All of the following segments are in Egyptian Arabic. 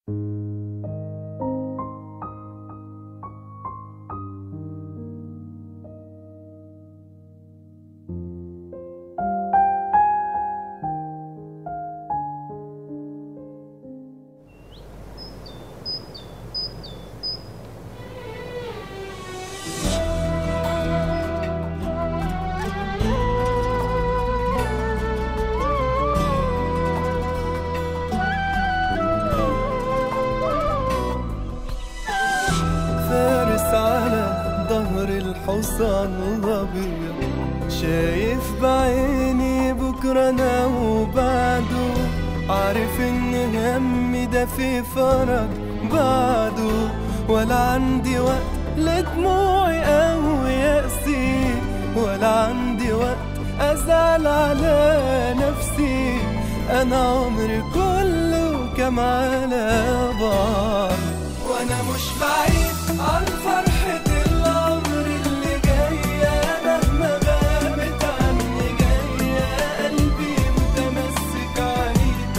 فارس على ظهر الحصان الأبيض شايف بعيني بكرة أنا وبعده عارف إن همي ده في فرج بعده ولا عندي وقت لدموعي أو يأسي ولا عندي وقت أزعل على نفسي أنا عمري كله كم على بعض وانا مش بعيد عن فرحة العمر اللي جاية مهما غابت عني جاية قلبي متمسك عنيك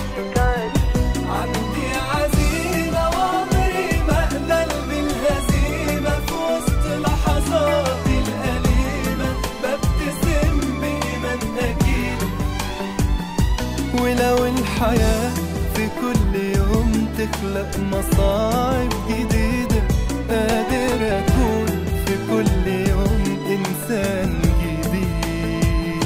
عندي عزيمة وعمري ما اقبل بالهزيمة في وسط لحظاتي الأليمة ببتسم بإيمان أكيد ولو الحياة في كل يوم تخلق مصاعب جديدة قادر أكون في كل يوم إنسان جديد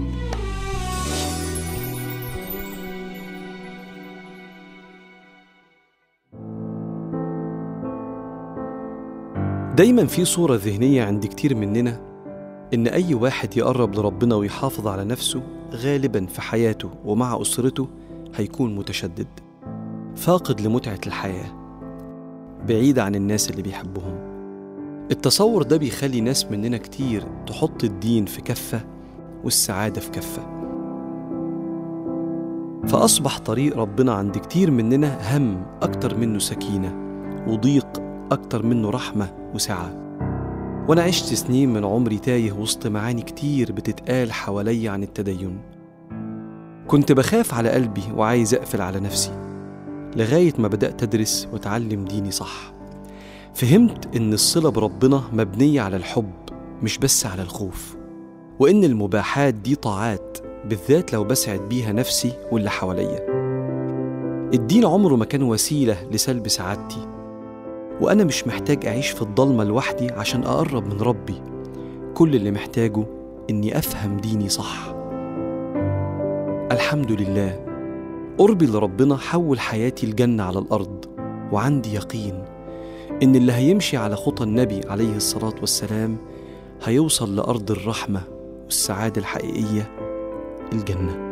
دايما في صورة ذهنية عند كتير مننا إن أي واحد يقرب لربنا ويحافظ على نفسه غالبا في حياته ومع أسرته هيكون متشدد فاقد لمتعة الحياة بعيد عن الناس اللي بيحبهم التصور ده بيخلي ناس مننا كتير تحط الدين في كفة والسعادة في كفة فأصبح طريق ربنا عند كتير مننا هم أكتر منه سكينة وضيق أكتر منه رحمة وسعة وأنا عشت سنين من عمري تايه وسط معاني كتير بتتقال حواليا عن التدين كنت بخاف على قلبي وعايز أقفل على نفسي لغاية ما بدأت أدرس وأتعلم ديني صح فهمت إن الصلة بربنا مبنية على الحب مش بس على الخوف وإن المباحات دي طاعات بالذات لو بسعد بيها نفسي واللي حواليا الدين عمره ما كان وسيلة لسلب سعادتي وأنا مش محتاج أعيش في الضلمة لوحدي عشان أقرب من ربي كل اللي محتاجه إني أفهم ديني صح الحمد لله قربي لربنا حول حياتي الجنة على الأرض وعندي يقين إن اللي هيمشي على خطى النبي عليه الصلاة والسلام هيوصل لأرض الرحمة والسعادة الحقيقية الجنة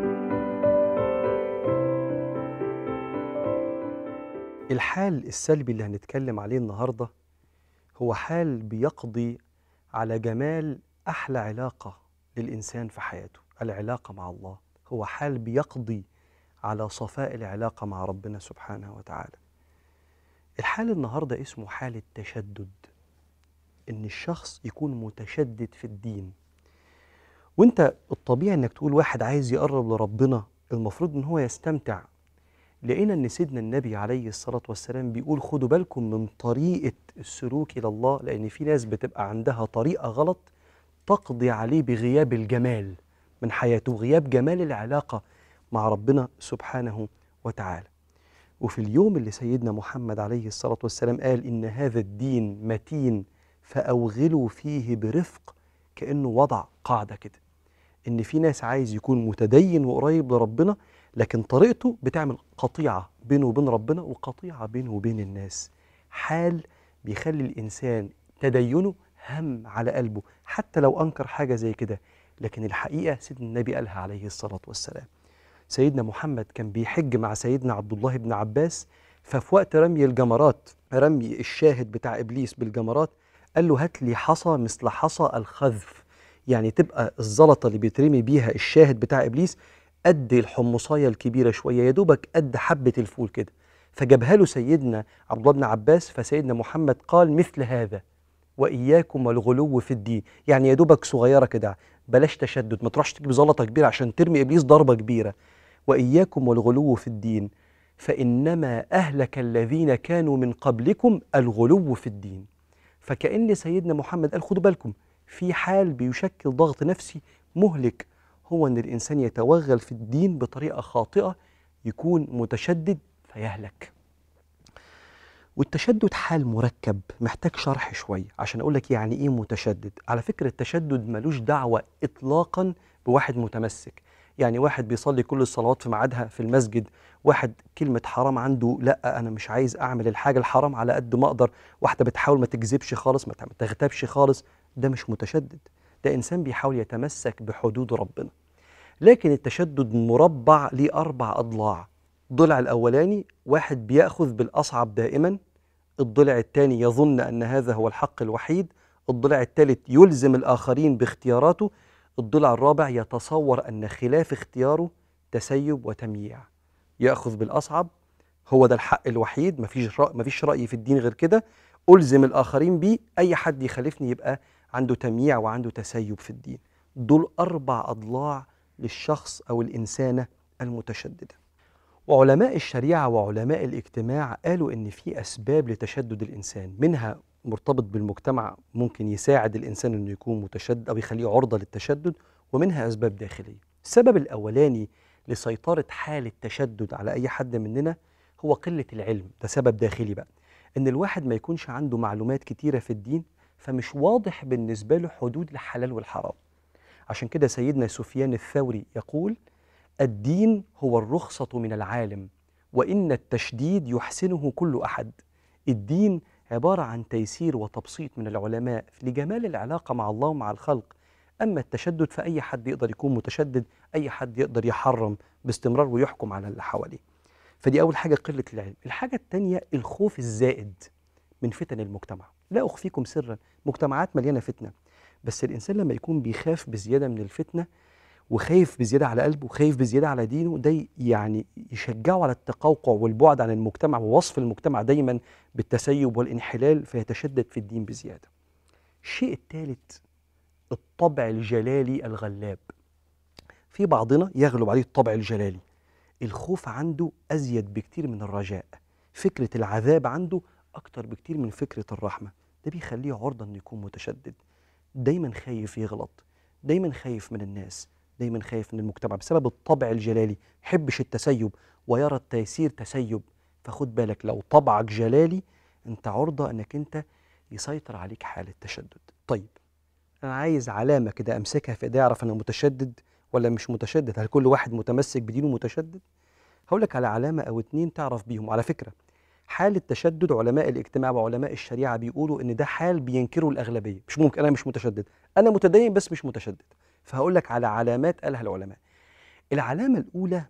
الحال السلبي اللي هنتكلم عليه النهاردة هو حال بيقضي على جمال أحلى علاقة للإنسان في حياته العلاقة مع الله هو حال بيقضي على صفاء العلاقة مع ربنا سبحانه وتعالى الحال النهاردة اسمه حال التشدد إن الشخص يكون متشدد في الدين وانت الطبيعي انك تقول واحد عايز يقرب لربنا المفروض ان هو يستمتع لقينا ان سيدنا النبي عليه الصلاه والسلام بيقول خدوا بالكم من طريقه السلوك الى الله لان في ناس بتبقى عندها طريقه غلط تقضي عليه بغياب الجمال من حياته غياب جمال العلاقه مع ربنا سبحانه وتعالى وفي اليوم اللي سيدنا محمد عليه الصلاه والسلام قال ان هذا الدين متين فاوغلوا فيه برفق كانه وضع قاعده كده ان في ناس عايز يكون متدين وقريب لربنا لكن طريقته بتعمل قطيعه بينه وبين ربنا وقطيعه بينه وبين الناس حال بيخلي الانسان تدينه هم على قلبه حتى لو انكر حاجه زي كده لكن الحقيقه سيدنا النبي قالها عليه الصلاه والسلام سيدنا محمد كان بيحج مع سيدنا عبد الله بن عباس ففي وقت رمي الجمرات رمي الشاهد بتاع ابليس بالجمرات قال له هات لي حصى مثل حصى الخذف يعني تبقى الزلطه اللي بيترمي بيها الشاهد بتاع ابليس قد الحمصايه الكبيره شويه يا دوبك قد حبه الفول كده فجابها له سيدنا عبد الله بن عباس فسيدنا محمد قال مثل هذا واياكم والغلو في الدين يعني يا دوبك صغيره كده بلاش تشدد ما تروحش تجيب زلطه كبيره عشان ترمي ابليس ضربه كبيره واياكم والغلو في الدين فإنما أهلك الذين كانوا من قبلكم الغلو في الدين فكأن سيدنا محمد قال خدوا بالكم في حال بيشكل ضغط نفسي مهلك هو أن الإنسان يتوغل في الدين بطريقة خاطئة يكون متشدد فيهلك والتشدد حال مركب محتاج شرح شوية عشان أقول لك يعني إيه متشدد على فكرة التشدد ملوش دعوة إطلاقا بواحد متمسك يعني واحد بيصلي كل الصلوات في ميعادها في المسجد واحد كلمة حرام عنده لا أنا مش عايز أعمل الحاجة الحرام على قد ما أقدر واحدة بتحاول ما تكذبش خالص ما تغتابش خالص ده مش متشدد ده إنسان بيحاول يتمسك بحدود ربنا لكن التشدد مربع ليه أربع أضلاع الضلع الأولاني واحد بيأخذ بالأصعب دائما الضلع الثاني يظن أن هذا هو الحق الوحيد الضلع الثالث يلزم الآخرين باختياراته الضلع الرابع يتصور أن خلاف اختياره تسيب وتمييع يأخذ بالأصعب هو ده الحق الوحيد مفيش رأي, مفيش رأي في الدين غير كده ألزم الآخرين بيه أي حد يخالفني يبقى عنده تمييع وعنده تسيب في الدين دول أربع أضلاع للشخص أو الإنسانة المتشددة وعلماء الشريعة وعلماء الاجتماع قالوا إن في أسباب لتشدد الإنسان منها مرتبط بالمجتمع ممكن يساعد الإنسان إنه يكون متشدد أو يخليه عرضة للتشدد ومنها أسباب داخلية السبب الأولاني لسيطرة حال التشدد على أي حد مننا هو قلة العلم ده سبب داخلي بقى إن الواحد ما يكونش عنده معلومات كتيرة في الدين فمش واضح بالنسبة له حدود الحلال والحرام عشان كده سيدنا سفيان الثوري يقول الدين هو الرخصة من العالم وإن التشديد يحسنه كل أحد الدين عبارة عن تيسير وتبسيط من العلماء لجمال العلاقة مع الله ومع الخلق أما التشدد فأي حد يقدر يكون متشدد أي حد يقدر يحرم باستمرار ويحكم على اللي حواليه فدي أول حاجة قلة العلم الحاجة الثانية الخوف الزائد من فتن المجتمع لا أخفيكم سرا مجتمعات مليانة فتنة بس الإنسان لما يكون بيخاف بزيادة من الفتنة وخايف بزيادة على قلبه وخايف بزيادة على دينه ده يعني يشجعه على التقوقع والبعد عن المجتمع ووصف المجتمع دايما بالتسيب والانحلال فيتشدد في الدين بزيادة الشيء الثالث الطبع الجلالي الغلاب في بعضنا يغلب عليه الطبع الجلالي الخوف عنده أزيد بكتير من الرجاء فكرة العذاب عنده أكتر بكتير من فكرة الرحمة ده بيخليه عرضة أنه يكون متشدد دايما خايف يغلط دايما خايف من الناس دايما خايف من المجتمع بسبب الطبع الجلالي يحبش التسيب ويرى التيسير تسيب فخد بالك لو طبعك جلالي انت عرضة انك انت يسيطر عليك حالة تشدد طيب انا عايز علامة كده امسكها في ايدي اعرف انا متشدد ولا مش متشدد هل كل واحد متمسك بدينه متشدد هقول لك على علامة او اتنين تعرف بيهم على فكرة حال التشدد علماء الاجتماع وعلماء الشريعة بيقولوا ان ده حال بينكره الاغلبية مش ممكن انا مش متشدد انا متدين بس مش متشدد فهقول لك على علامات قالها العلماء العلامة الأولى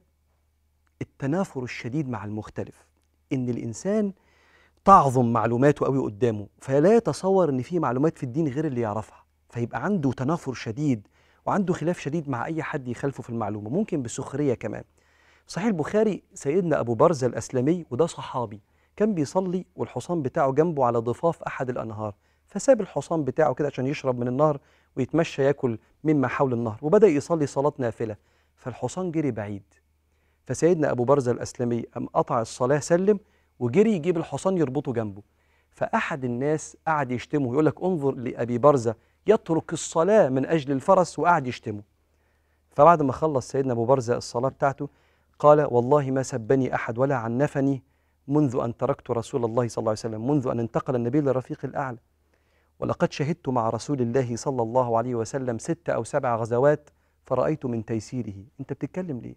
التنافر الشديد مع المختلف إن الإنسان تعظم معلوماته قوي قدامه فلا يتصور إن في معلومات في الدين غير اللي يعرفها فيبقى عنده تنافر شديد وعنده خلاف شديد مع أي حد يخالفه في المعلومة ممكن بسخرية كمان صحيح البخاري سيدنا أبو برزة الأسلمي وده صحابي كان بيصلي والحصان بتاعه جنبه على ضفاف أحد الأنهار فساب الحصان بتاعه كده عشان يشرب من النهر ويتمشى ياكل مما حول النهر وبدأ يصلي صلاة نافلة فالحصان جري بعيد فسيدنا أبو برزة الأسلمي أم قطع الصلاة سلم وجري يجيب الحصان يربطه جنبه فأحد الناس قعد يشتمه يقول لك انظر لأبي برزة يترك الصلاة من أجل الفرس وقعد يشتمه فبعد ما خلص سيدنا أبو برزة الصلاة بتاعته قال والله ما سبني أحد ولا عنفني منذ أن تركت رسول الله صلى الله عليه وسلم منذ أن انتقل النبي للرفيق الأعلى ولقد شهدت مع رسول الله صلى الله عليه وسلم ست أو سبع غزوات فرأيت من تيسيره أنت بتتكلم ليه؟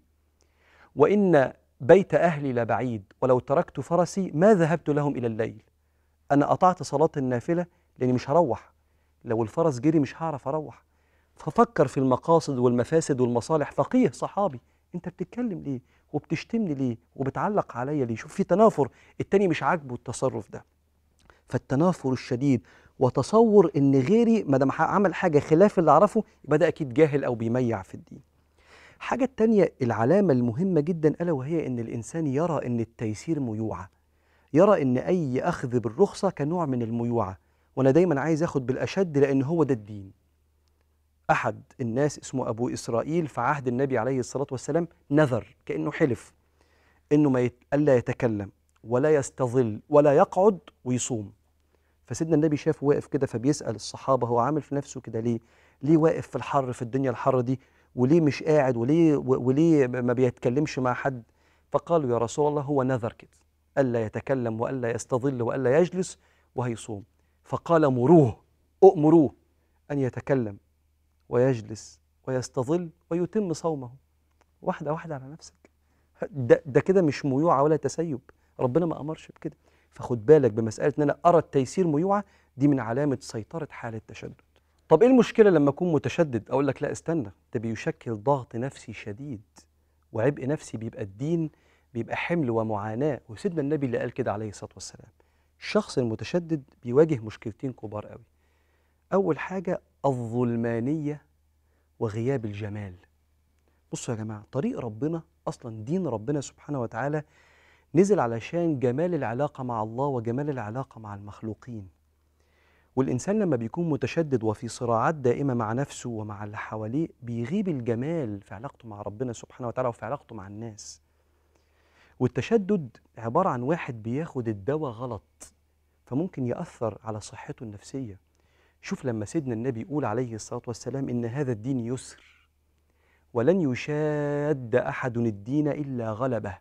وإن بيت أهلي لبعيد ولو تركت فرسي ما ذهبت لهم إلى الليل أنا قطعت صلاة النافلة لأني مش هروح لو الفرس جري مش هعرف أروح ففكر في المقاصد والمفاسد والمصالح فقيه صحابي أنت بتتكلم ليه؟ وبتشتمني ليه؟ وبتعلق عليا ليه؟ شوف في تنافر التاني مش عاجبه التصرف ده فالتنافر الشديد وتصور ان غيري ما دام عمل حاجه خلاف اللي اعرفه يبقى ده اكيد جاهل او بيميع في الدين. الحاجه الثانيه العلامه المهمه جدا الا وهي ان الانسان يرى ان التيسير ميوعه. يرى ان اي اخذ بالرخصه كنوع من الميوعه وانا دايما عايز اخد بالاشد لان هو ده الدين. احد الناس اسمه ابو اسرائيل في عهد النبي عليه الصلاه والسلام نذر كانه حلف انه ما يت... الا يتكلم ولا يستظل ولا يقعد ويصوم فسيدنا النبي شافه واقف كده فبيسال الصحابه هو عامل في نفسه كده ليه ليه واقف في الحر في الدنيا الحر دي وليه مش قاعد وليه وليه ما بيتكلمش مع حد فقالوا يا رسول الله هو نذر كده الا يتكلم والا يستظل والا يجلس وهيصوم فقال مروه أؤمروه أن يتكلم ويجلس ويستظل ويتم صومه واحدة واحدة على نفسك ده, ده كده مش ميوعة ولا تسيب ربنا ما أمرش بكده فخد بالك بمسألة إن أنا أرى التيسير ميوعة دي من علامة سيطرة حالة تشدد طب إيه المشكلة لما أكون متشدد أقول لك لا استنى ده بيشكل ضغط نفسي شديد وعبء نفسي بيبقى الدين بيبقى حمل ومعاناة وسيدنا النبي اللي قال كده عليه الصلاة والسلام الشخص المتشدد بيواجه مشكلتين كبار قوي أول حاجة الظلمانية وغياب الجمال بصوا يا جماعة طريق ربنا أصلا دين ربنا سبحانه وتعالى نزل علشان جمال العلاقة مع الله وجمال العلاقة مع المخلوقين والإنسان لما بيكون متشدد وفي صراعات دائمة مع نفسه ومع اللي حواليه بيغيب الجمال في علاقته مع ربنا سبحانه وتعالى وفي علاقته مع الناس والتشدد عبارة عن واحد بياخد الدواء غلط فممكن يأثر على صحته النفسية شوف لما سيدنا النبي يقول عليه الصلاة والسلام إن هذا الدين يسر ولن يشاد أحد الدين إلا غلبه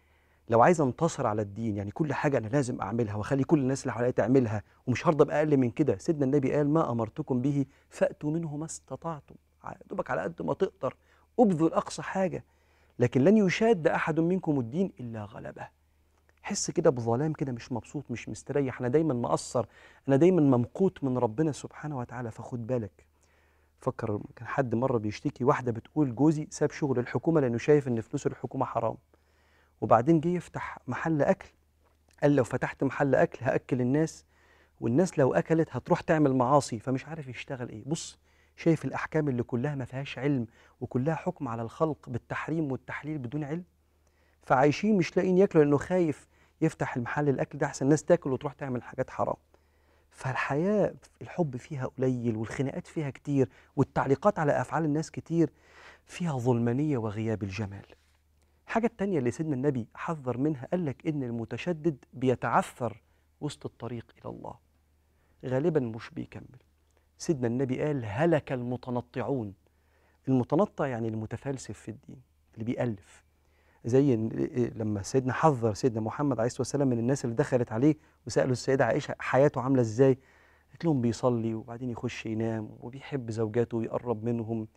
لو عايز انتصر على الدين يعني كل حاجة أنا لازم أعملها وأخلي كل الناس اللي حواليا تعملها ومش هرضى بأقل من كده سيدنا النبي قال ما أمرتكم به فأتوا منه ما استطعتم دوبك على قد ما تقدر أبذل أقصى حاجة لكن لن يشاد أحد منكم الدين إلا غلبه حس كده بظلام كده مش مبسوط مش مستريح انا دايما مقصر انا دايما ممقوت من ربنا سبحانه وتعالى فخد بالك فكر كان حد مره بيشتكي واحده بتقول جوزي ساب شغل الحكومه لانه شايف ان فلوس الحكومه حرام وبعدين جه يفتح محل اكل قال لو فتحت محل اكل هاكل الناس والناس لو اكلت هتروح تعمل معاصي فمش عارف يشتغل ايه بص شايف الاحكام اللي كلها ما فيهاش علم وكلها حكم على الخلق بالتحريم والتحليل بدون علم فعايشين مش لاقيين ياكلوا لانه خايف يفتح المحل الاكل ده احسن الناس تاكل وتروح تعمل حاجات حرام فالحياه الحب فيها قليل والخناقات فيها كتير والتعليقات على افعال الناس كتير فيها ظلمانيه وغياب الجمال الحاجه التانية اللي سيدنا النبي حذر منها قال لك ان المتشدد بيتعثر وسط الطريق الى الله غالبا مش بيكمل سيدنا النبي قال هلك المتنطعون المتنطع يعني المتفلسف في الدين اللي بيألف زي لما سيدنا حذر سيدنا محمد عليه الصلاه والسلام من الناس اللي دخلت عليه وسالوا السيده عائشه حياته عامله ازاي؟ قالت لهم بيصلي وبعدين يخش ينام وبيحب زوجاته ويقرب منهم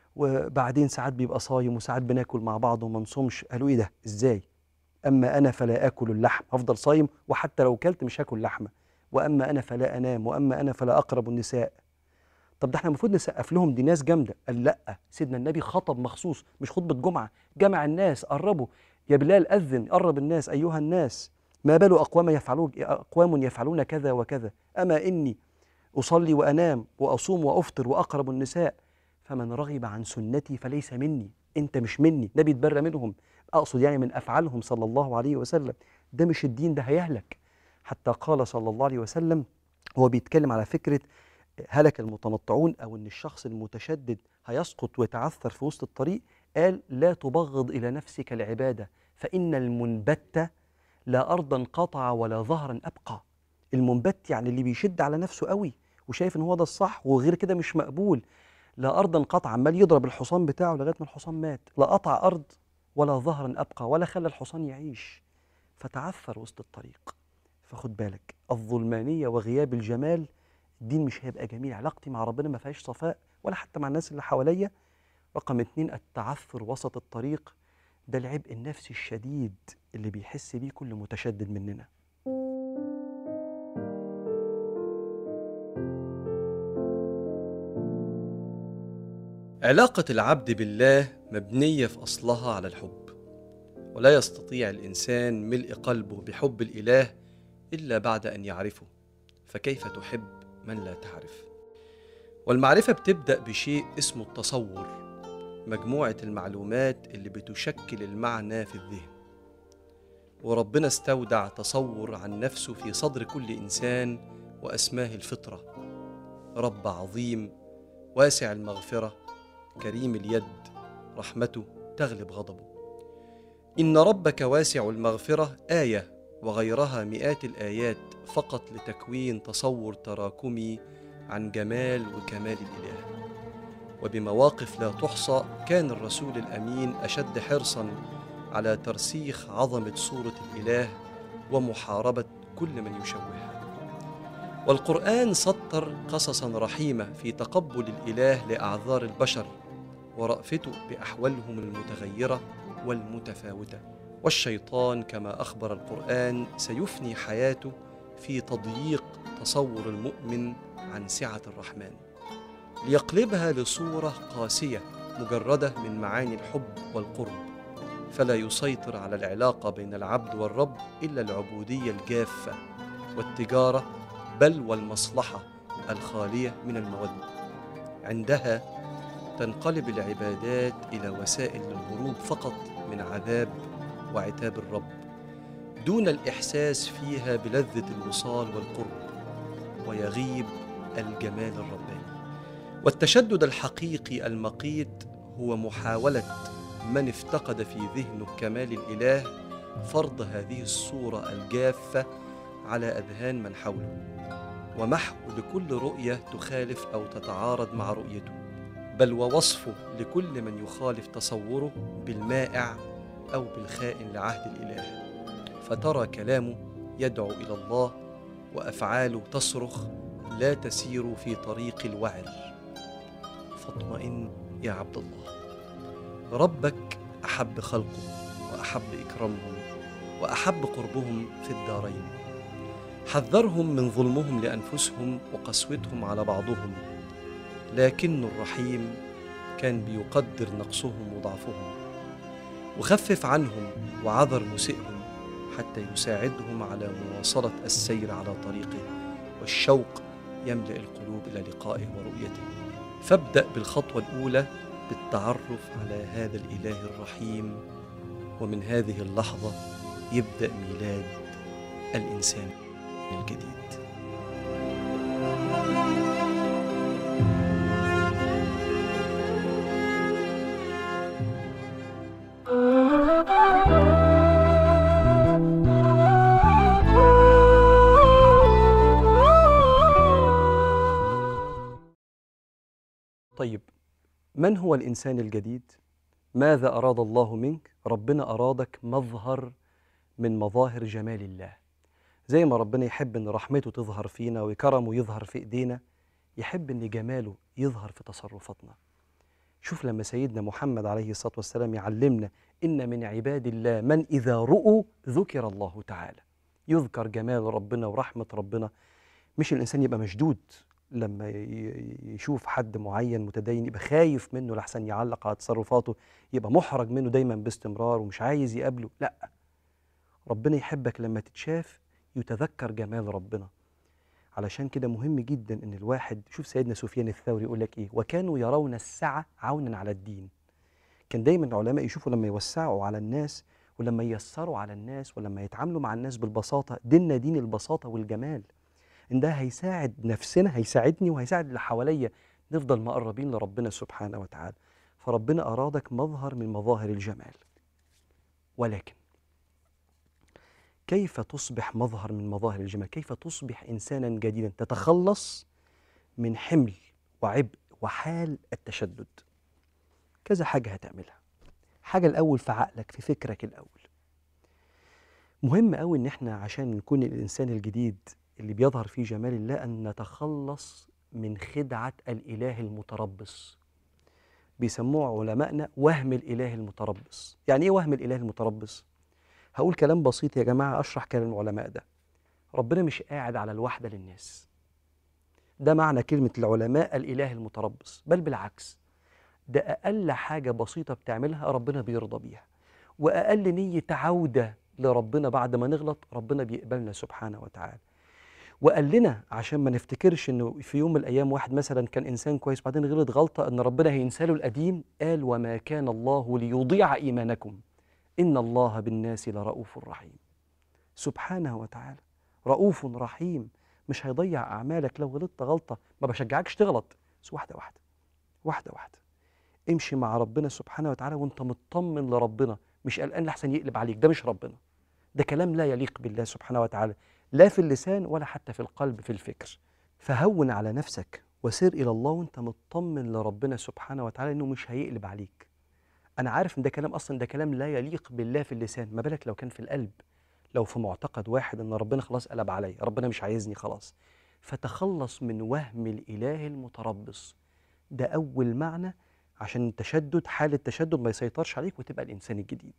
وبعدين ساعات بيبقى صايم وساعات بناكل مع بعض وما نصومش قالوا ايه ده؟ ازاي؟ اما انا فلا اكل اللحم هفضل صايم وحتى لو كلت مش هاكل لحمه واما انا فلا انام واما انا فلا اقرب النساء طب ده احنا المفروض نسقف لهم دي ناس جامده قال لا سيدنا النبي خطب مخصوص مش خطبه جمعه جمع الناس قربوا يا بلال اذن قرب الناس ايها الناس ما بال اقوام يفعلون اقوام يفعلون كذا وكذا اما اني اصلي وانام واصوم وافطر واقرب النساء فمن رغب عن سنتي فليس مني انت مش مني ده بيتبرى منهم اقصد يعني من افعالهم صلى الله عليه وسلم ده مش الدين ده هيهلك حتى قال صلى الله عليه وسلم هو بيتكلم على فكره هلك المتنطعون او ان الشخص المتشدد هيسقط ويتعثر في وسط الطريق قال لا تبغض الى نفسك العباده فان المنبت لا ارضا قطع ولا ظهرا ابقى المنبت يعني اللي بيشد على نفسه قوي وشايف ان هو ده الصح وغير كده مش مقبول لا ارضا قطع عمال يضرب الحصان بتاعه لغايه ما الحصان مات لا قطع ارض ولا ظهرا ابقى ولا خلى الحصان يعيش فتعثر وسط الطريق فخد بالك الظلمانيه وغياب الجمال الدين مش هيبقى جميل علاقتي مع ربنا ما فيهاش صفاء ولا حتى مع الناس اللي حواليا رقم اتنين التعثر وسط الطريق ده العبء النفسي الشديد اللي بيحس بيه كل متشدد مننا علاقة العبد بالله مبنية في أصلها على الحب ولا يستطيع الإنسان ملء قلبه بحب الإله إلا بعد أن يعرفه فكيف تحب من لا تعرف والمعرفة بتبدأ بشيء اسمه التصور مجموعة المعلومات اللي بتشكل المعنى في الذهن وربنا استودع تصور عن نفسه في صدر كل إنسان وأسماه الفطرة رب عظيم واسع المغفرة كريم اليد رحمته تغلب غضبه إن ربك واسع المغفرة آية وغيرها مئات الآيات فقط لتكوين تصور تراكمي عن جمال وكمال الإله وبمواقف لا تحصى كان الرسول الأمين أشد حرصا على ترسيخ عظمة صورة الإله ومحاربة كل من يشوهها والقرآن سطر قصصا رحيمة في تقبل الإله لأعذار البشر ورأفته بأحوالهم المتغيرة والمتفاوتة والشيطان كما أخبر القرآن سيفني حياته في تضييق تصور المؤمن عن سعة الرحمن ليقلبها لصورة قاسية مجردة من معاني الحب والقرب فلا يسيطر على العلاقة بين العبد والرب إلا العبودية الجافة والتجارة بل والمصلحة الخالية من المودة عندها تنقلب العبادات إلى وسائل للهروب فقط من عذاب وعتاب الرب دون الإحساس فيها بلذة الوصال والقرب ويغيب الجمال الرباني والتشدد الحقيقي المقيت هو محاولة من افتقد في ذهنه كمال الإله فرض هذه الصورة الجافة على أذهان من حوله ومحو لكل رؤية تخالف أو تتعارض مع رؤيته بل ووصفه لكل من يخالف تصوره بالمائع أو بالخائن لعهد الإله فترى كلامه يدعو إلى الله وأفعاله تصرخ لا تسير في طريق الوعر فاطمئن يا عبد الله ربك أحب خلقه وأحب إكرامهم وأحب قربهم في الدارين حذرهم من ظلمهم لأنفسهم وقسوتهم على بعضهم لكن الرحيم كان بيقدر نقصهم وضعفهم وخفف عنهم وعذر مسئهم حتى يساعدهم على مواصلة السير على طريقه والشوق يملأ القلوب إلى لقائه ورؤيته فابدأ بالخطوة الأولى بالتعرف على هذا الإله الرحيم ومن هذه اللحظة يبدأ ميلاد الإنسان الجديد طيب من هو الإنسان الجديد؟ ماذا أراد الله منك؟ ربنا أرادك مظهر من مظاهر جمال الله زي ما ربنا يحب أن رحمته تظهر فينا وكرمه يظهر في إيدينا يحب أن جماله يظهر في تصرفاتنا شوف لما سيدنا محمد عليه الصلاة والسلام يعلمنا إن من عباد الله من إذا رؤوا ذكر الله تعالى يذكر جمال ربنا ورحمة ربنا مش الإنسان يبقى مشدود لما ي- يشوف حد معين متدين يبقى خايف منه لحسن يعلق على تصرفاته يبقى محرج منه دايما باستمرار ومش عايز يقابله لا ربنا يحبك لما تتشاف يتذكر جمال ربنا علشان كده مهم جدا ان الواحد شوف سيدنا سفيان الثوري يقول لك ايه وكانوا يرون السعه عونا على الدين كان دايما العلماء يشوفوا لما يوسعوا على الناس ولما ييسروا على الناس ولما يتعاملوا مع الناس بالبساطه ديننا دين البساطه والجمال ان ده هيساعد نفسنا هيساعدني وهيساعد اللي حواليا نفضل مقربين لربنا سبحانه وتعالى فربنا ارادك مظهر من مظاهر الجمال ولكن كيف تصبح مظهر من مظاهر الجمال كيف تصبح انسانا جديدا تتخلص من حمل وعبء وحال التشدد كذا حاجه هتعملها حاجه الاول في عقلك في فكرك الاول مهم قوي ان احنا عشان نكون الانسان الجديد اللي بيظهر فيه جمال الله ان نتخلص من خدعه الاله المتربص بيسموه علمائنا وهم الاله المتربص يعني ايه وهم الاله المتربص هقول كلام بسيط يا جماعه اشرح كلام العلماء ده ربنا مش قاعد على الوحده للناس ده معنى كلمه العلماء الاله المتربص بل بالعكس ده اقل حاجه بسيطه بتعملها ربنا بيرضى بيها واقل نيه عوده لربنا بعد ما نغلط ربنا بيقبلنا سبحانه وتعالى وقال لنا عشان ما نفتكرش انه في يوم من الايام واحد مثلا كان انسان كويس بعدين غلط غلطه ان ربنا هينسى له القديم قال وما كان الله ليضيع ايمانكم ان الله بالناس لرؤوف رحيم سبحانه وتعالى رؤوف رحيم مش هيضيع اعمالك لو غلطت غلطه ما بشجعكش تغلط بس واحده واحده واحده واحده امشي مع ربنا سبحانه وتعالى وانت مطمن لربنا مش قلقان لحسن يقلب عليك ده مش ربنا ده كلام لا يليق بالله سبحانه وتعالى لا في اللسان ولا حتى في القلب في الفكر فهون على نفسك وسير إلى الله وانت مطمن لربنا سبحانه وتعالى انه مش هيقلب عليك انا عارف ان ده كلام اصلا ده كلام لا يليق بالله في اللسان ما بالك لو كان في القلب لو في معتقد واحد ان ربنا خلاص قلب عليا ربنا مش عايزني خلاص فتخلص من وهم الاله المتربص ده اول معنى عشان التشدد حال التشدد ما يسيطرش عليك وتبقى الانسان الجديد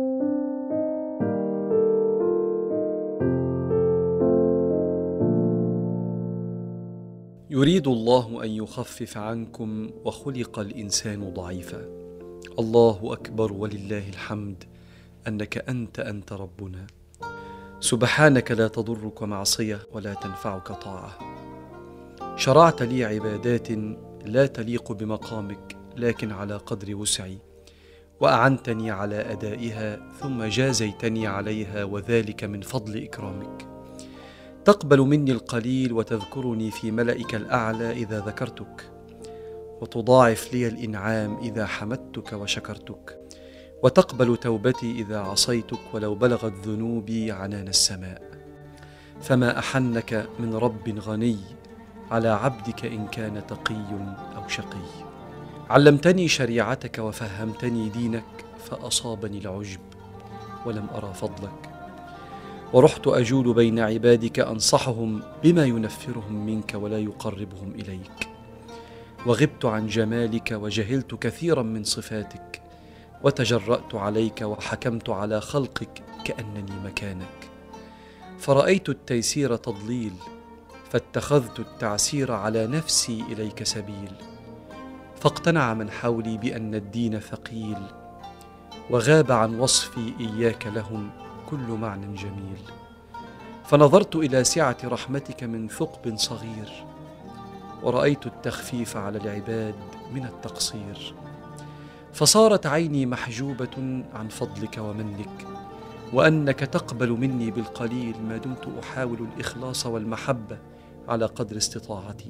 يريد الله ان يخفف عنكم وخلق الانسان ضعيفا الله اكبر ولله الحمد انك انت انت ربنا سبحانك لا تضرك معصيه ولا تنفعك طاعه شرعت لي عبادات لا تليق بمقامك لكن على قدر وسعي واعنتني على ادائها ثم جازيتني عليها وذلك من فضل اكرامك تقبل مني القليل وتذكرني في ملائك الاعلى اذا ذكرتك وتضاعف لي الانعام اذا حمدتك وشكرتك وتقبل توبتي اذا عصيتك ولو بلغت ذنوبي عنان السماء فما احنك من رب غني على عبدك ان كان تقي او شقي علمتني شريعتك وفهمتني دينك فاصابني العجب ولم ارى فضلك ورحت اجول بين عبادك انصحهم بما ينفرهم منك ولا يقربهم اليك وغبت عن جمالك وجهلت كثيرا من صفاتك وتجرات عليك وحكمت على خلقك كانني مكانك فرايت التيسير تضليل فاتخذت التعسير على نفسي اليك سبيل فاقتنع من حولي بان الدين ثقيل وغاب عن وصفي اياك لهم كل معنى جميل فنظرت الى سعه رحمتك من ثقب صغير ورايت التخفيف على العباد من التقصير فصارت عيني محجوبه عن فضلك ومنك وانك تقبل مني بالقليل ما دمت احاول الاخلاص والمحبه على قدر استطاعتي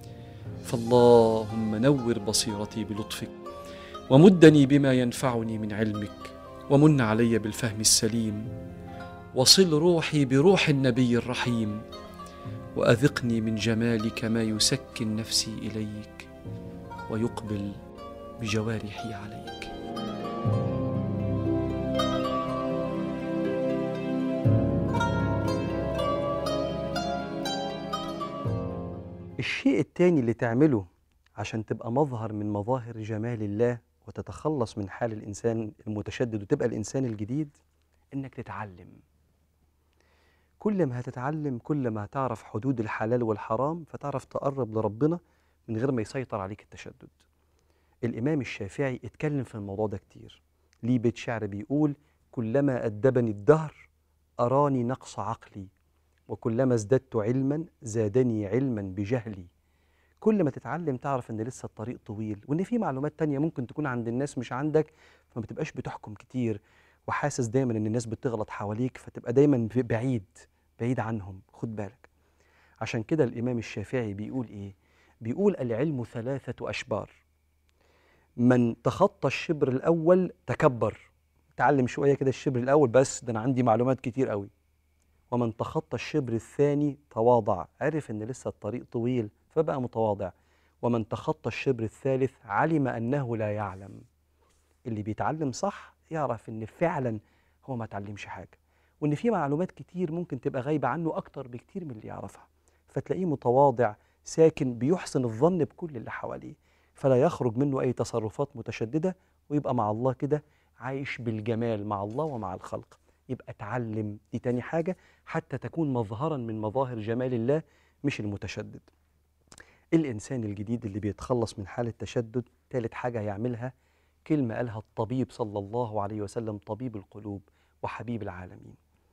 فاللهم نور بصيرتي بلطفك ومدني بما ينفعني من علمك ومن علي بالفهم السليم وصل روحي بروح النبي الرحيم واذقني من جمالك ما يسكن نفسي اليك ويقبل بجوارحي عليك الشيء التاني اللي تعمله عشان تبقى مظهر من مظاهر جمال الله وتتخلص من حال الإنسان المتشدد وتبقى الإنسان الجديد إنك تتعلم كل ما هتتعلم كل ما هتعرف حدود الحلال والحرام فتعرف تقرب لربنا من غير ما يسيطر عليك التشدد الإمام الشافعي اتكلم في الموضوع ده كتير ليه بيت شعر بيقول كلما أدبني الدهر أراني نقص عقلي وكلما ازددت علما زادني علما بجهلي كل ما تتعلم تعرف ان لسه الطريق طويل وان في معلومات تانية ممكن تكون عند الناس مش عندك فما بتبقاش بتحكم كتير وحاسس دايما ان الناس بتغلط حواليك فتبقى دايما ب- بعيد بعيد عنهم خد بالك عشان كده الامام الشافعي بيقول ايه بيقول العلم ثلاثة اشبار من تخطى الشبر الاول تكبر تعلم شوية كده الشبر الاول بس ده انا عندي معلومات كتير قوي ومن تخطى الشبر الثاني تواضع عرف ان لسه الطريق طويل فبقى متواضع ومن تخطى الشبر الثالث علم انه لا يعلم اللي بيتعلم صح يعرف ان فعلا هو ما اتعلمش حاجه وان في معلومات كتير ممكن تبقى غايبه عنه اكتر بكتير من اللي يعرفها فتلاقيه متواضع ساكن بيحسن الظن بكل اللي حواليه فلا يخرج منه اي تصرفات متشدده ويبقى مع الله كده عايش بالجمال مع الله ومع الخلق يبقى اتعلم دي تاني حاجه حتى تكون مظهرا من مظاهر جمال الله مش المتشدد الإنسان الجديد اللي بيتخلص من حالة تشدد ثالث حاجة يعملها كلمة قالها الطبيب صلى الله عليه وسلم طبيب القلوب وحبيب العالمين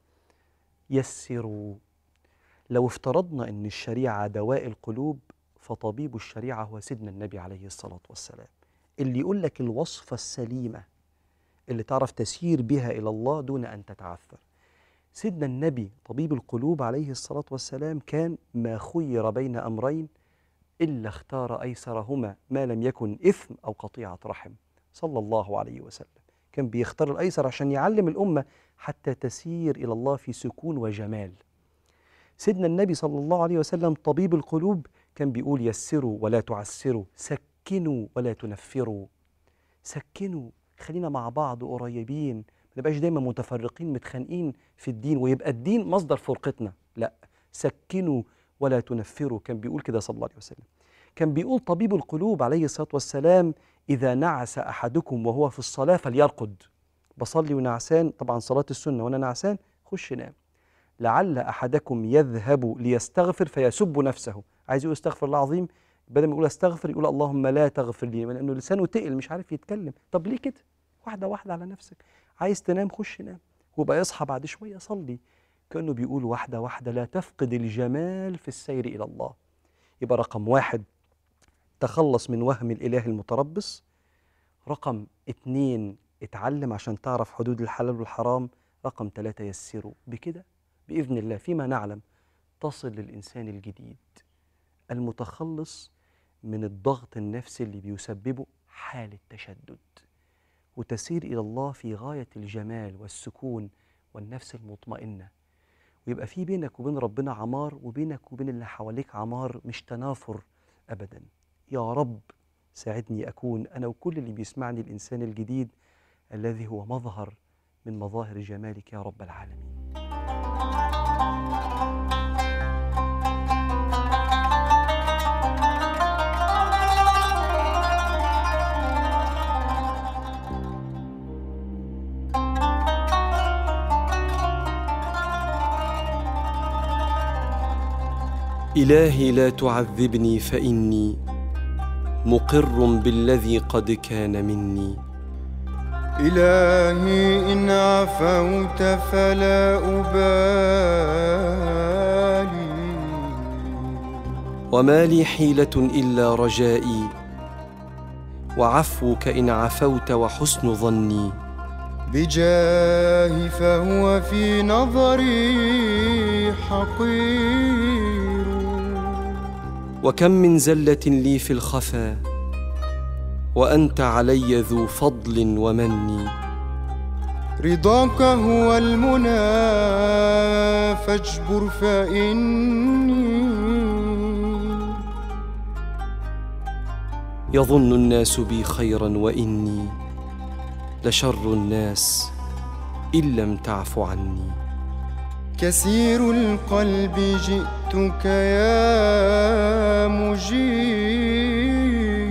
يسروا لو افترضنا أن الشريعة دواء القلوب فطبيب الشريعة هو سيدنا النبي عليه الصلاة والسلام اللي يقول لك الوصفة السليمة اللي تعرف تسير بها إلى الله دون أن تتعثر سيدنا النبي طبيب القلوب عليه الصلاة والسلام كان ما خير بين أمرين إلا اختار أيسرهما ما لم يكن إثم أو قطيعة رحم صلى الله عليه وسلم كان بيختار الأيسر عشان يعلم الأمة حتى تسير إلى الله في سكون وجمال سيدنا النبي صلى الله عليه وسلم طبيب القلوب كان بيقول يسروا ولا تعسروا سكنوا ولا تنفروا سكنوا خلينا مع بعض قريبين ما نبقاش دايما متفرقين متخانقين في الدين ويبقى الدين مصدر فرقتنا لا سكنوا ولا تنفروا كان بيقول كده صلى الله عليه وسلم كان بيقول طبيب القلوب عليه الصلاة والسلام إذا نعس أحدكم وهو في الصلاة فليرقد بصلي ونعسان طبعا صلاة السنة وأنا نعسان خش نام لعل أحدكم يذهب ليستغفر فيسب نفسه عايز يقول استغفر الله العظيم بدل ما يقول استغفر يقول اللهم لا تغفر لي لأنه لسانه تقل مش عارف يتكلم طب ليه كده واحدة واحدة على نفسك عايز تنام خش نام وبقى يصحى بعد شوية صلي كأنه بيقول واحدة واحدة لا تفقد الجمال في السير إلى الله يبقى رقم واحد تخلص من وهم الإله المتربص رقم اتنين اتعلم عشان تعرف حدود الحلال والحرام رقم ثلاثة يسروا بكده بإذن الله فيما نعلم تصل للإنسان الجديد المتخلص من الضغط النفسي اللي بيسببه حالة تشدد وتسير إلى الله في غاية الجمال والسكون والنفس المطمئنة ويبقى في بينك وبين ربنا عمار وبينك وبين اللي حواليك عمار مش تنافر أبدا يا رب ساعدني أكون أنا وكل اللي بيسمعني الإنسان الجديد الذي هو مظهر من مظاهر جمالك يا رب العالمين إلهي لا تعذبني فإني مقر بالذي قد كان مني إلهي إن عفوت فلا أبالي وما لي حيلة إلا رجائي وعفوك إن عفوت وحسن ظني بجاه فهو في نظري حقير وكم من زلة لي في الخفا وأنت علي ذو فضل ومن رضاك هو المنى فاجبر فإني يظن الناس بي خيرا وإني لشر الناس إن لم تعف عني كثير القلب جئتك يا مجير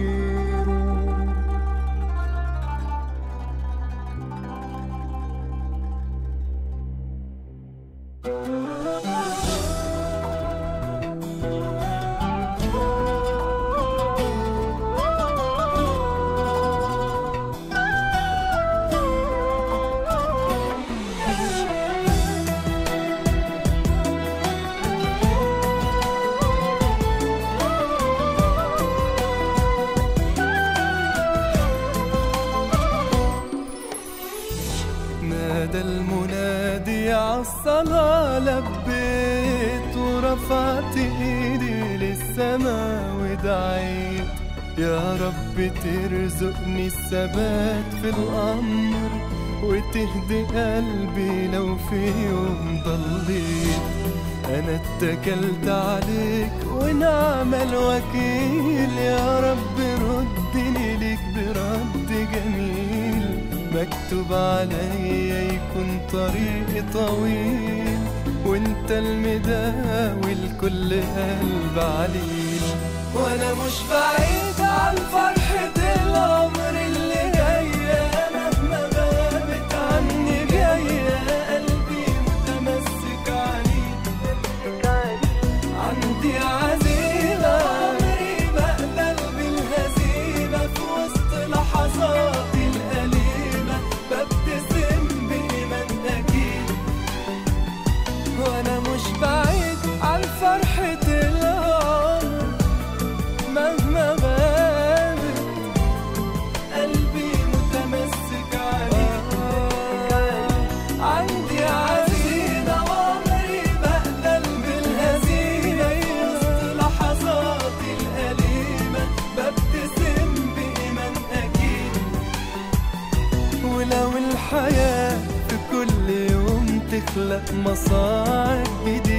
نادى المنادي عالصلاة لبيت ورفعت ايدي للسما ودعيت يا رب ترزقني الثبات في الأمر وتهدي قلبي لو في يوم ضليت أنا اتكلت عليك ونعم الوكيل يا رب ردني ليك برد جميل مكتوب عليا يكون طريقي طويل وانت المداوي لكل قلب عليل وانا مش بعيد عن فرحة العمر اللي جاية مهما غابت عني جاية قلبي متمسك عليك عندي عزيمة عمري ما أقبل بالهزيمة في وسط لحظاتي الأليمة ببتسم بإيمان أكيد وأنا مش بعيد عن فرحة العمر مهما غابت تخلق مصاعب جديدة